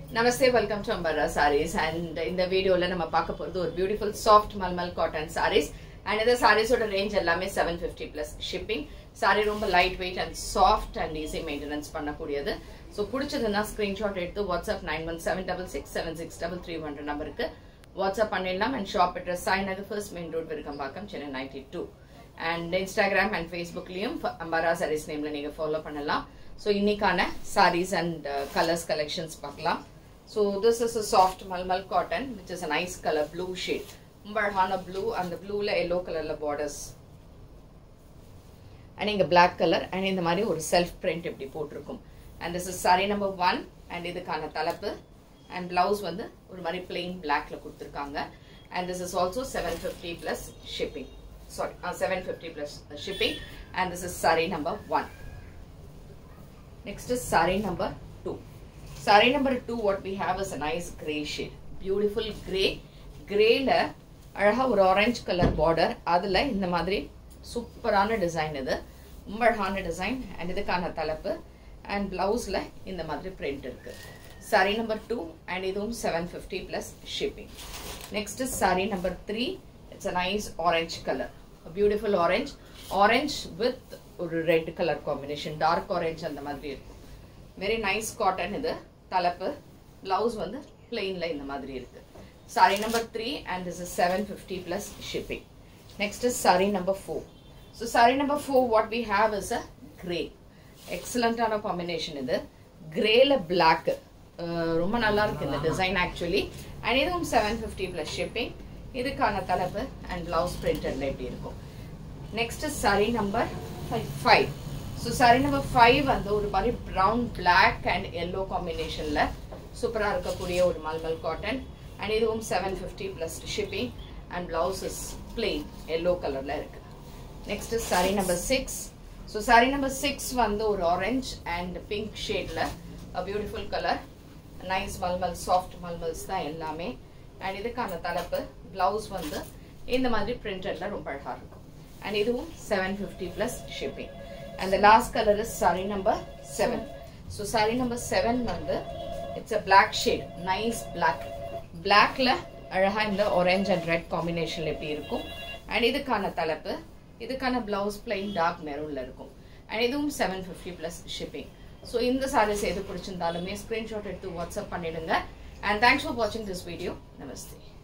Namaste welcome to Ambara sarees and இந்த வீடியோல நம்ம பார்க்க போறது ஒரு beautiful soft mulmul cotton sarees and இந்த சாரீஸோட ரேஞ்ச் எல்லாமே seven fifty plus shipping saree ரொம்ப light weight and soft and easy maintenance பண்ணக்கூடியது ஸோ பிடிச்சதுன்னா ஸ்கிரீன்ஷாட் எடுத்து WhatsApp nine one seven double six seven six double three one நம்பருக்கு WhatsApp பண்ணிடலாம் and shop address Sai Nagar first main road Virugambakkam Chennai ninety two and Instagram and ஃபேஸ்புக்லயும் அம்பரா sarees நேம்ல நீங்க follow பண்ணலாம் so இன்னைக்கான sarees and colours collections பார்க்கலாம் so this is a soft mulmul cotton which is a nice colour blue shade ரொம்ப அழகான blue அந்த ப்ளூல yellow கலர்ல பார்டர்ஸ் அண்ட் இங்க பிளாக் கலர் அண்ட் இந்த மாதிரி ஒரு செல்ஃப் பிரிண்ட் இப்படி போட்டிருக்கும் and this is saree number one and இதுக்கான தலைப்பு அண்ட் பிளவுஸ் வந்து ஒரு மாதிரி பிளெயின் பிளாக்ல கொடுத்துருக்காங்க and this is also seven fifty plus shipping saree seven fifty plus shipping and this is saree number one Next is saree number 2. Saree number 2 what we have is a nice grey shade. Beautiful grey. greyல அழகா ஒரு orange colour border அதுல இந்த மாதிரி சூப்பரான design இது ரொம்ப அழகான டிசைன் அண்ட் இதுக்கான தலைப்பு அண்ட் பிளவுஸ்ல இந்த மாதிரி பிரிண்ட் இருக்கு சாரி நம்பர் டூ அண்ட் இதுவும் seven fifty plus shipping next is saree number three it's a nice orange colour beautiful orange orange with ஒரு red colour combination dark orange அந்த மாதிரி இருக்கும் வெரி நைஸ் காட்டன் இது தலைப்பு blouse வந்து பிளெயின்ல இந்த மாதிரி இருக்கு saree number three and this is seven fifty plus shipping next is saree number four so saree number four what we have is a grey எக்ஸலண்டான காம்பினேஷன் இது கிரேல பிளாக் ரொம்ப நல்லா இருக்கு இந்த டிசைன் ஆக்சுவலி அண்ட் இதுவும் செவன் ஃபிஃப்டி பிளஸ் ஷிப்பிங் இதுக்கான தலைப்பு அண்ட் பிளவுஸ் பிரிண்டட்ல எப்படி இருக்கும் next saree number five so saree number five வந்து ஒரு மாதிரி ப்ரௌன் பிளாக் அண்ட் எல்லோ காம்பினேஷனில் சூப்பராக இருக்கக்கூடிய ஒரு மல்மல் காட்டன் அண்ட் இதுவும் seven fifty plus shipping and blouse is plain yellow கலரில் இருக்கு next saree number six so saree number six வந்து ஒரு ஆரஞ்ச் அண்ட் பிங்க் ஷேடில் beautiful colour nice mulmul soft mulmuls தான் எல்லாமே அண்ட் இதுக்கான தலைப்பு பிளவுஸ் வந்து இந்த மாதிரி பிரிண்டட்ல ரொம்ப அழகாக இருக்கும் அண்ட் இதுவும் seven fifty plus shipping and the last colour is saree number seven so saree number seven வந்து it's a black shade nice black பிளாக்ல அழகா இந்த ஆரஞ்ச் அண்ட் ரெட் காம்பினேஷன்ல எப்படி இருக்கும் அண்ட் இதுக்கான தலைப்பு இதுக்கான பிளவுஸ் பிளைன் டார்க் மெரூன்ல இருக்கும் அண்ட் இதுவும் seven fifty plus shipping so இந்த சாரீஸ் எது பிடிச்சிருந்தாலுமே ஸ்க்ரீன்ஷாட் எடுத்து வாட்ஸ்அப் பண்ணிடுங்க அண்ட் தேங்க்ஸ் ஃபார் வாட்சிங் திஸ் வீடியோ நமஸ்தே